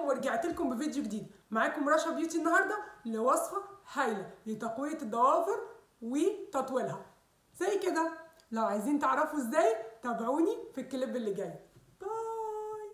ورجعت لكم بفيديو جديد معاكم رشا بيوتي النهارده لوصفه هايله لتقويه الضوافر وتطويلها زي كده لو عايزين تعرفوا ازاي تابعوني في الكليب اللي جاي باي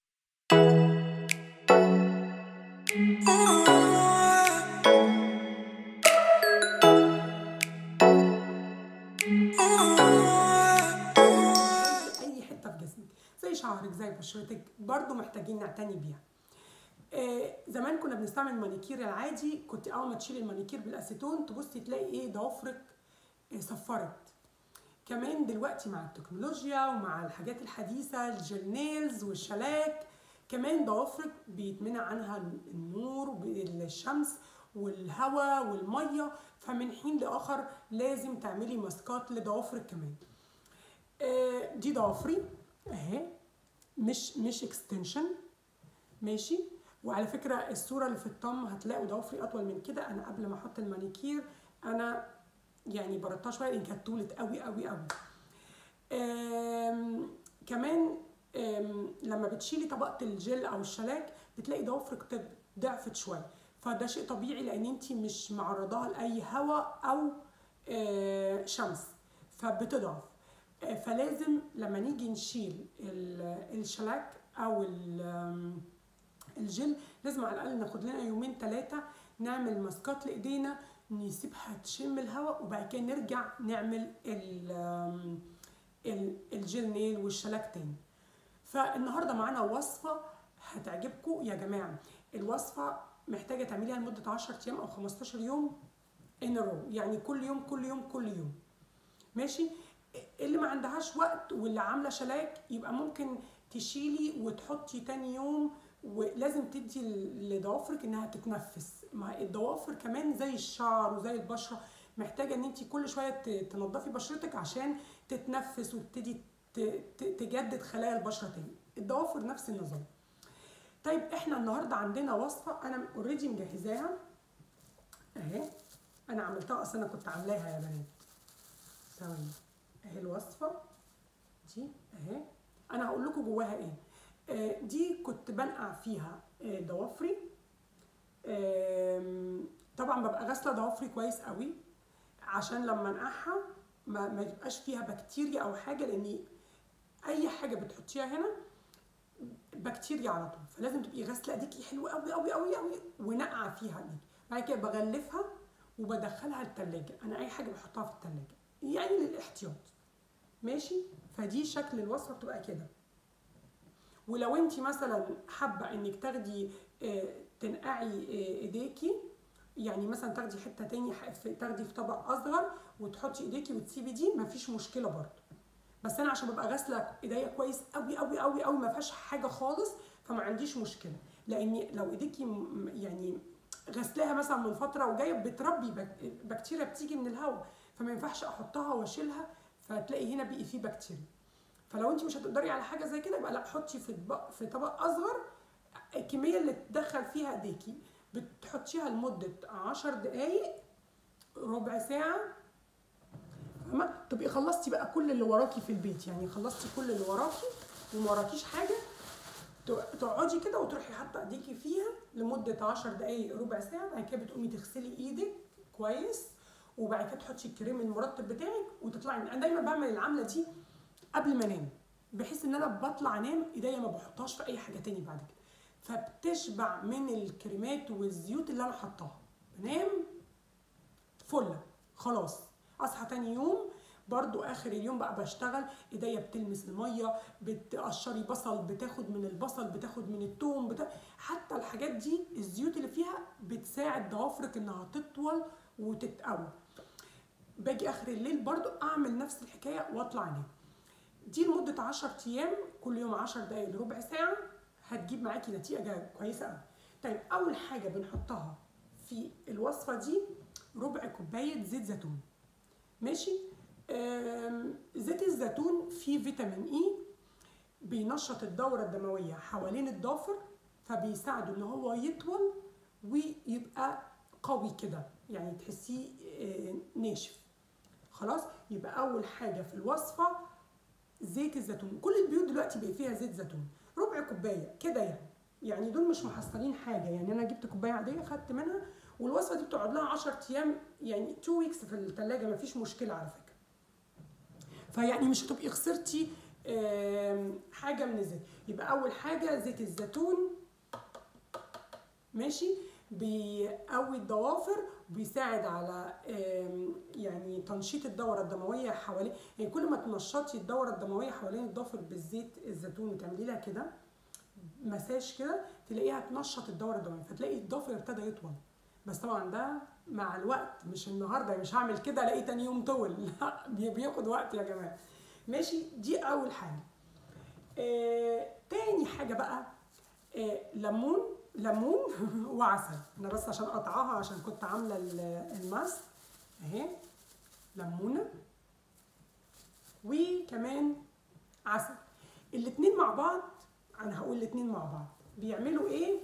اي حته في جسمك زي شعرك زي بشرتك برضو محتاجين نعتني بيها آه زمان كنا بنستعمل المانيكير العادي كنت اول ما تشيلي المانيكير بالاسيتون تبصي تلاقي ايه ضوافرك آه صفرت كمان دلوقتي مع التكنولوجيا ومع الحاجات الحديثه الجل نيلز والشلاك كمان ضوافرك بيتمنع عنها النور والشمس والهواء والميه فمن حين لاخر لازم تعملي ماسكات لضوافرك كمان آه دي ضوافري اهي مش مش اكستنشن ماشي وعلى فكره الصوره اللي في الطم هتلاقوا ضوافري اطول من كده انا قبل ما احط المانيكير انا يعني بردتها شويه لان كانت طولت قوي قوي قوي آم كمان آم لما بتشيلي طبقه الجل او الشلاك بتلاقي ضوافرك ضعفت شويه فده شيء طبيعي لان انت مش معرضاها لاي هواء او آه شمس فبتضعف آه فلازم لما نيجي نشيل الشلاك او الجل لازم على الاقل ناخد لنا يومين ثلاثه نعمل ماسكات لايدينا نسيبها تشم الهواء وبعد كده نرجع نعمل الجل نيل والشلاك تاني فالنهارده معانا وصفه هتعجبكم يا جماعه الوصفه محتاجه تعمليها لمده 10 ايام او 15 يوم ان رو يعني كل يوم كل يوم كل يوم ماشي اللي ما عندهاش وقت واللي عامله شلاك يبقى ممكن تشيلي وتحطي تاني يوم ولازم تدي لضوافرك انها تتنفس مع الضوافر كمان زي الشعر وزي البشره محتاجه ان انت كل شويه تنضفي بشرتك عشان تتنفس وتبتدي تجدد خلايا البشره تاني الضوافر نفس النظام طيب احنا النهارده عندنا وصفه انا اوريدي مجهزاها اهي انا عملتها اصلا انا كنت عاملاها يا بنات ثواني اهي الوصفه دي اهي انا هقول لكم جواها ايه آه دي كنت بنقع فيها آه ضوافري آه طبعا ببقى غاسله ضوافري كويس قوي عشان لما انقعها ما, ما يبقاش فيها بكتيريا او حاجه لان اي حاجه بتحطيها هنا بكتيريا على طول فلازم تبقي غاسله ايديكي حلو قوي قوي قوي قوي ونقعه فيها ايديكي بعد كده بغلفها وبدخلها التلاجة انا اي حاجه بحطها في التلاجة يعني للاحتياط ماشي فدي شكل الوصفه بتبقى كده ولو انت مثلا حابه انك تاخدي اه تنقعي اه ايديكي يعني مثلا تاخدي حته تاني تاخدي في طبق اصغر وتحطي ايديكي وتسيبي دي مفيش مشكله برضه بس انا عشان ببقى غاسله ايديا كويس قوي قوي قوي قوي ما فيهاش حاجه خالص فما عنديش مشكله لان لو ايديكي يعني غسلاها مثلا من فتره وجايه بتربي بكتيريا بتيجي من الهواء فما ينفعش احطها واشيلها فتلاقي هنا بقي فيه بكتيريا فلو انت مش هتقدري على حاجه زي كده يبقى لا حطي في طبق في طبق اصغر الكميه اللي تدخل فيها ايديكي بتحطيها لمده 10 دقائق ربع ساعه فاهمه تبقي خلصتي بقى كل اللي وراكي في البيت يعني خلصتي كل اللي وراكي وما وراكيش حاجه تقعدي كده وتروحي حاطه ايديكي فيها لمده 10 دقائق ربع ساعه بعد كده بتقومي تغسلي ايدك كويس وبعد كده تحطي الكريم المرطب بتاعك وتطلعي انا دايما بعمل العمله دي قبل ما انام بحيث ان انا بطلع انام ايديا ما بحطهاش في اي حاجه تاني بعد كده فبتشبع من الكريمات والزيوت اللي انا حطاها بنام فله خلاص اصحى تاني يوم برضو اخر اليوم بقى بشتغل ايديا بتلمس الميه بتقشري بصل بتاخد من البصل بتاخد من الثوم بتا... حتى الحاجات دي الزيوت اللي فيها بتساعد ضوافرك انها تطول وتتقوى باجي اخر الليل برضو اعمل نفس الحكايه واطلع انام دي لمده 10 ايام كل يوم 10 دقايق لربع ساعه هتجيب معاكي نتيجه كويسه قوي طيب اول حاجه بنحطها في الوصفه دي ربع كوبايه زيت زيتون ماشي زيت الزيتون فيه فيتامين اي بينشط الدورة الدموية حوالين الضافر فبيساعده ان هو يطول ويبقى قوي كده يعني تحسيه ناشف خلاص يبقى اول حاجة في الوصفة زيت الزيتون كل البيوت دلوقتي بقى فيها زيت زيتون ربع كوباية كده يعني يعني دول مش محصلين حاجه يعني انا جبت كوبايه عاديه خدت منها والوصفه دي بتقعد لها 10 ايام يعني 2 ويكس في الثلاجه مفيش مشكله على فكره فيعني مش هتبقي خسرتي آم، حاجه من الزيت يبقى اول حاجه زيت الزيتون ماشي بيقوي الضوافر بيساعد على آم، يعني تنشيط الدورة الدموية حوالين يعني كل ما تنشطي الدورة الدموية حوالين الضفر بالزيت الزيتون وتعملي لها كده مساج كده تلاقيها تنشط الدورة الدموية فتلاقي الضفر ابتدى يطول بس طبعا ده مع الوقت مش النهارده مش هعمل كده الاقي تاني يوم طول لا بي- بياخد وقت يا جماعه ماشي دي اول حاجه آه، تاني حاجه بقى آه، ليمون ليمون وعسل انا بس عشان اقطعها عشان كنت عامله ال- الماسك اهي ليمونه وكمان عسل الاتنين مع بعض انا هقول الاتنين مع بعض بيعملوا ايه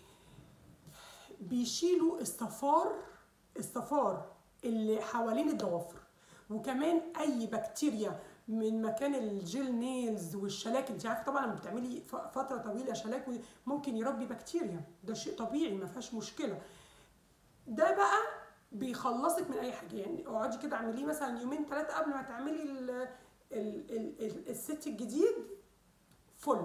بيشيلوا الصفار الصفار اللي حوالين الضوافر وكمان اي بكتيريا من مكان الجيل نيلز والشلاك انت عارفه طبعا لما بتعملي ف- فتره طويله شلاك ممكن يربي بكتيريا ده شيء طبيعي ما فيهاش مشكله ده بقى بيخلصك من اي حاجه يعني اقعدي كده اعمليه مثلا يومين ثلاثه قبل ما تعملي ال ال ال ال الست الجديد فل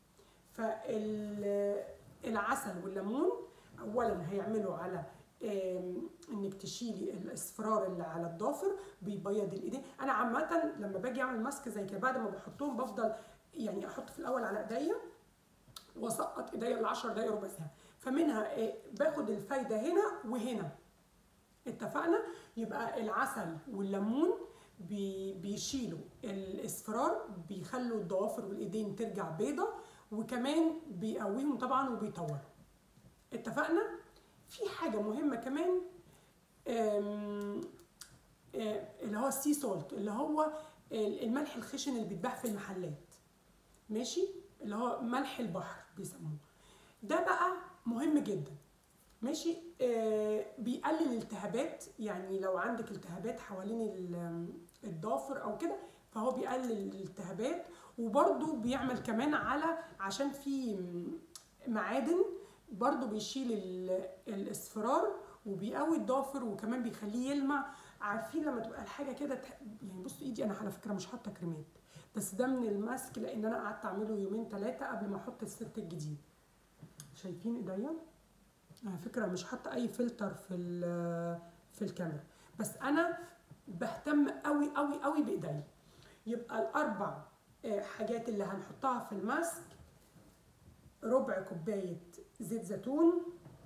فالعسل والليمون اولا هيعملوا على آم، انك تشيلي الاصفرار اللي على الضافر بيبيض الايدين انا عامه لما باجي اعمل ماسك زي كده بعد ما بحطهم بفضل يعني احط في الاول على ايديا واسقط ايديا ل 10 دقايق ربع ساعه فمنها آه، باخد الفايده هنا وهنا اتفقنا يبقى العسل والليمون بي- بيشيلوا الاصفرار بيخلوا الضوافر والايدين ترجع بيضة وكمان بيقويهم طبعا وبيطولوا اتفقنا في حاجة مهمة كمان آم، آه، اللي هو السي سولت اللي هو الملح الخشن اللي بيتباع في المحلات ماشي اللي هو ملح البحر بيسموه ده بقى مهم جدا ماشي آه بيقلل الالتهابات يعني لو عندك التهابات حوالين ال- الضافر او كده فهو بيقلل الالتهابات وبرده بيعمل كمان على عشان في معادن برضو بيشيل ال- الاصفرار وبيقوي الضافر وكمان بيخليه يلمع عارفين لما تبقى الحاجه كده تح- يعني بصوا ايدي انا على فكره مش حاطه كريمات بس ده من الماسك لان انا قعدت اعمله يومين ثلاثه قبل ما احط الست الجديد شايفين ايديا على فكره مش حاطه اي فلتر في ال- في الكاميرا بس انا بهتم قوي قوي قوي بايديا يبقى الاربع آه، حاجات اللي هنحطها في الماسك ربع كوبايه زيت زيتون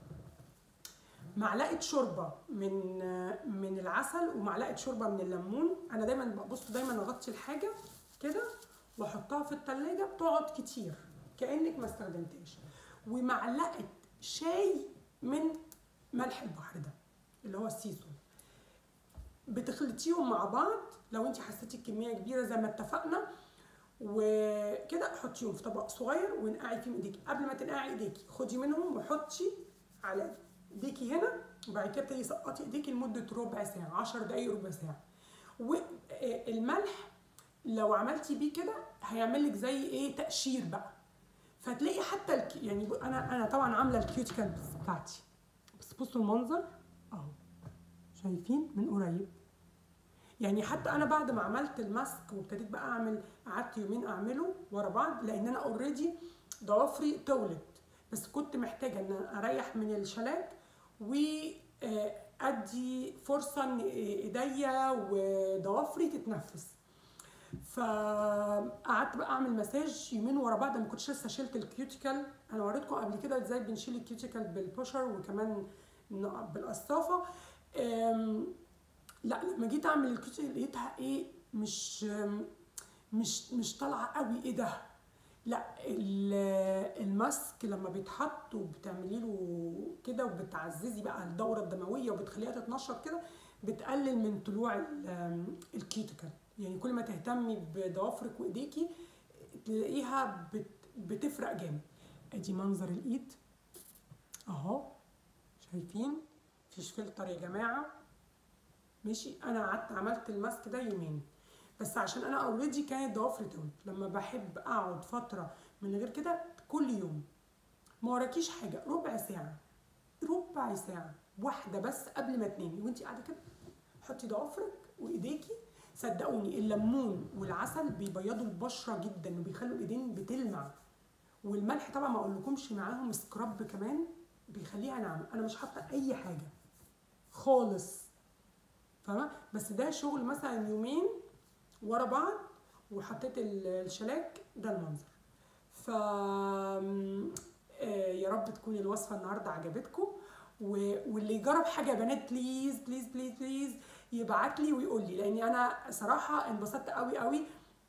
معلقه شوربه من آه، من العسل ومعلقه شوربه من الليمون انا دايما ببص دايما اغطي الحاجه كده واحطها في التلاجة بتقعد كتير كانك ما استخدمتهاش ومعلقه شاي من ملح البحر ده اللي هو السيسون بتخلطيهم مع بعض لو انت حسيتي الكميه كبيره زي ما اتفقنا وكده حطيهم في طبق صغير وانقعي فيهم ايديكي قبل ما تنقعي ايديكي خدي منهم وحطي على ايديكي هنا وبعد كده ابتدي سقطي ايديكي لمده ربع ساعه 10 دقايق ربع ساعه والملح لو عملتي بيه كده هيعمل لك زي ايه تقشير بقى فتلاقي حتى الك... يعني ب- انا انا طبعا عامله الكيوتيكلز بتاعتي بس بصوا المنظر اهو شايفين من قريب يعني حتى انا بعد ما عملت الماسك وابتديت بقى اعمل قعدت يومين اعمله ورا بعض لان انا اوريدي ضوافري طولت بس كنت محتاجه ان اريح من الشلاك وادي فرصه ان ايديا وضوافري تتنفس فقعدت بقى اعمل مساج يومين ورا بعض ما كنتش لسه شلت الكيوتيكل انا وريتكم قبل كده ازاي بنشيل الكيوتيكل بالبوشر وكمان ن- بالقصافه أم، لا لما جيت اعمل الكيوتيكل لقيتها ايه مش مش مش طالعه قوي ايه ده لا ال- الماسك لما بيتحط وبتعملي له كده وبتعززي بقى الدوره الدمويه وبتخليها تتنشط كده بتقلل من طلوع ال- الكيوتيكل يعني كل ما تهتمي بضوافرك وايديكي تلاقيها بت بتفرق جامد ادي منظر الايد اهو شايفين مفيش فلتر يا جماعه ماشي انا قعدت عملت الماسك ده يومين بس عشان انا اوريدي كانت ضوافري طولت لما بحب اقعد فتره من غير كده كل يوم ما وراكيش حاجه ربع ساعه ربع ساعه واحده بس قبل ما تنامي وانت قاعده كده حطي ضوافرك وايديكي صدقوني الليمون والعسل بيبيضوا البشره جدا وبيخلوا الايدين بتلمع والملح طبعا ما اقولكمش معاهم سكراب كمان بيخليها ناعمه انا مش حاطه اي حاجه خالص فاهمه بس ده شغل مثلا يومين ورا بعض وحطيت ال- الشلاك ده المنظر ف آه، يا رب تكون الوصفه النهارده عجبتكم و- واللي يجرب حاجه يا بنات بليز بليز بليز بليز يبعت لي ويقول لي لاني انا صراحه انبسطت قوي قوي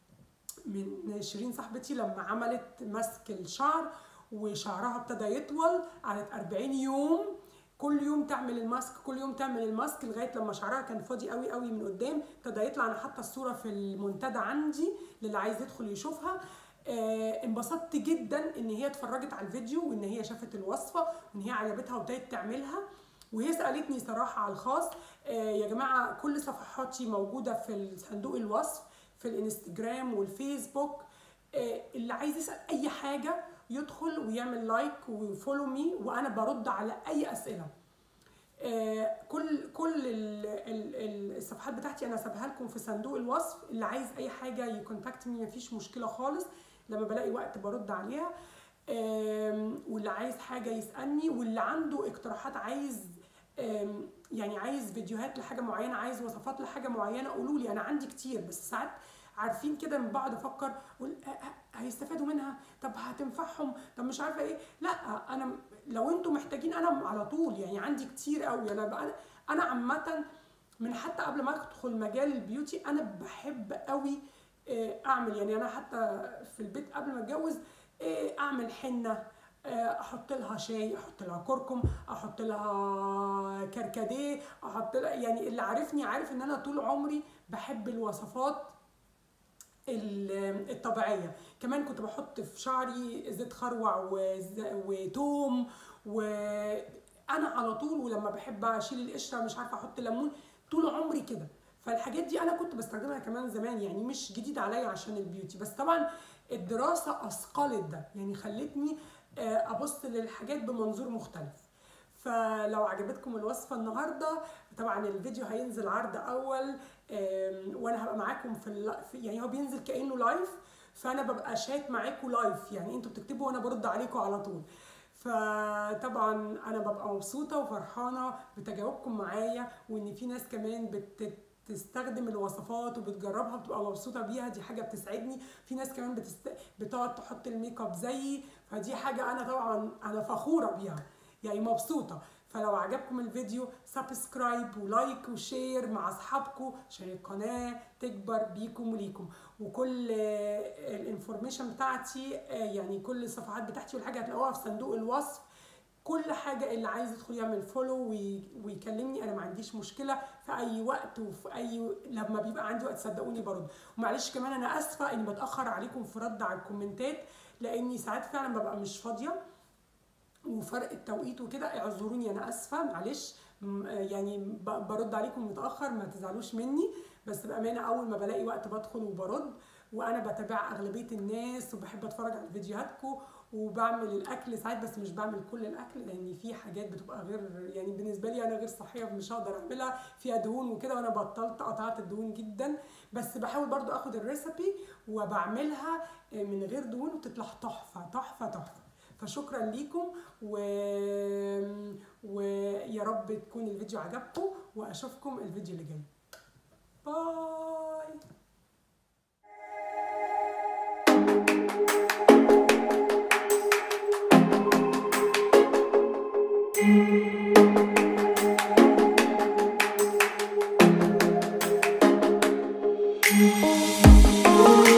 من شيرين صاحبتي لما عملت مسك الشعر وشعرها ابتدى يطول قعدت 40 يوم كل يوم تعمل الماسك كل يوم تعمل الماسك لغايه لما شعرها كان فاضي قوي قوي من قدام ابتدى يطلع انا حاطه الصوره في المنتدى عندي للي عايز يدخل يشوفها آه انبسطت جدا ان هي اتفرجت على الفيديو وان هي شافت الوصفه وان هي عجبتها وابتدت تعملها وهي سالتني صراحه على الخاص آه يا جماعه كل صفحاتي موجوده في صندوق الوصف في الانستجرام والفيسبوك آه اللي عايز يسال اي حاجه يدخل ويعمل لايك وفولو مي وانا برد على اي اسئله آه، كل كل ال- ال- ال- الصفحات بتاعتي انا سابها لكم في صندوق الوصف اللي عايز اي حاجه يكونتاكت مي مفيش مشكله خالص لما بلاقي وقت برد عليها آم، واللي عايز حاجه يسالني واللي عنده اقتراحات عايز آم، يعني عايز فيديوهات لحاجه معينه عايز وصفات لحاجه معينه قولوا لي انا عندي كتير بس ساعات عارفين كده من بعض افكر اقول آه، آه، هيستفادوا منها طب هتنفعهم طب مش عارفه ايه لا انا لو انتم محتاجين انا على طول يعني عندي كتير قوي انا بقى انا عامه من حتى قبل ما ادخل مجال البيوتي انا بحب قوي آه، اعمل يعني انا حتى في البيت قبل ما اتجوز آه، اعمل حنه آه، احط لها شاي احط لها كركم احط لها كركديه احط لها يعني اللي عارفني عارف ان انا طول عمري بحب الوصفات ال- الطبيعيه كمان كنت بحط في شعري زيت خروع وز- وتوم وانا على طول ولما بحب اشيل القشره مش عارفه احط ليمون طول عمري كده فالحاجات دي انا كنت بستخدمها كمان زمان يعني مش جديد عليا عشان البيوتي بس طبعا الدراسه اثقلت ده يعني خلتني آه، ابص للحاجات بمنظور مختلف فلو عجبتكم الوصفه النهارده طبعا الفيديو هينزل عرض اول آم، وانا هبقى معاكم في, الل- في يعني هو بينزل كانه لايف فانا ببقى شات معاكم لايف يعني انتوا بتكتبوا وانا برد عليكم على طول فطبعا انا ببقى مبسوطه وفرحانه بتجاوبكم معايا وان في ناس كمان بت تستخدم الوصفات وبتجربها بتبقى مبسوطه بيها دي حاجه بتسعدني في ناس كمان بتست... بتقعد تحط الميك اب زيي فدي حاجه انا طبعا انا فخوره بيها يعني مبسوطه فلو عجبكم الفيديو سبسكرايب ولايك وشير مع اصحابكم عشان القناه تكبر بيكم وليكم وكل آه، الانفورميشن بتاعتي آه، يعني كل الصفحات بتاعتي والحاجه هتلاقوها في صندوق الوصف كل حاجه اللي عايز يدخل يعمل فولو وي- ويكلمني انا ما عنديش مشكله في اي وقت وفي اي لما بيبقى عندي وقت صدقوني برد ومعلش كمان انا اسفه اني بتاخر عليكم في رد على الكومنتات لاني ساعات فعلا ببقى مش فاضيه وفرق التوقيت وكده اعذروني انا اسفه معلش م- يعني ب- برد عليكم متاخر ما تزعلوش مني بس بامانه اول ما بلاقي وقت بدخل وبرد وانا بتابع اغلبيه الناس وبحب اتفرج على فيديوهاتكم وبعمل الاكل ساعات بس مش بعمل كل الاكل لان في حاجات بتبقى غير يعني بالنسبه لي انا غير صحيه مش هقدر اعملها فيها دهون وكده وانا بطلت قطعت الدهون جدا بس بحاول برضو اخد الريسبي وبعملها من غير دهون وتطلع تحفه تحفه تحفه فشكرا ليكم و... ويا رب تكون الفيديو عجبكم واشوفكم الفيديو اللي جاي باي Thank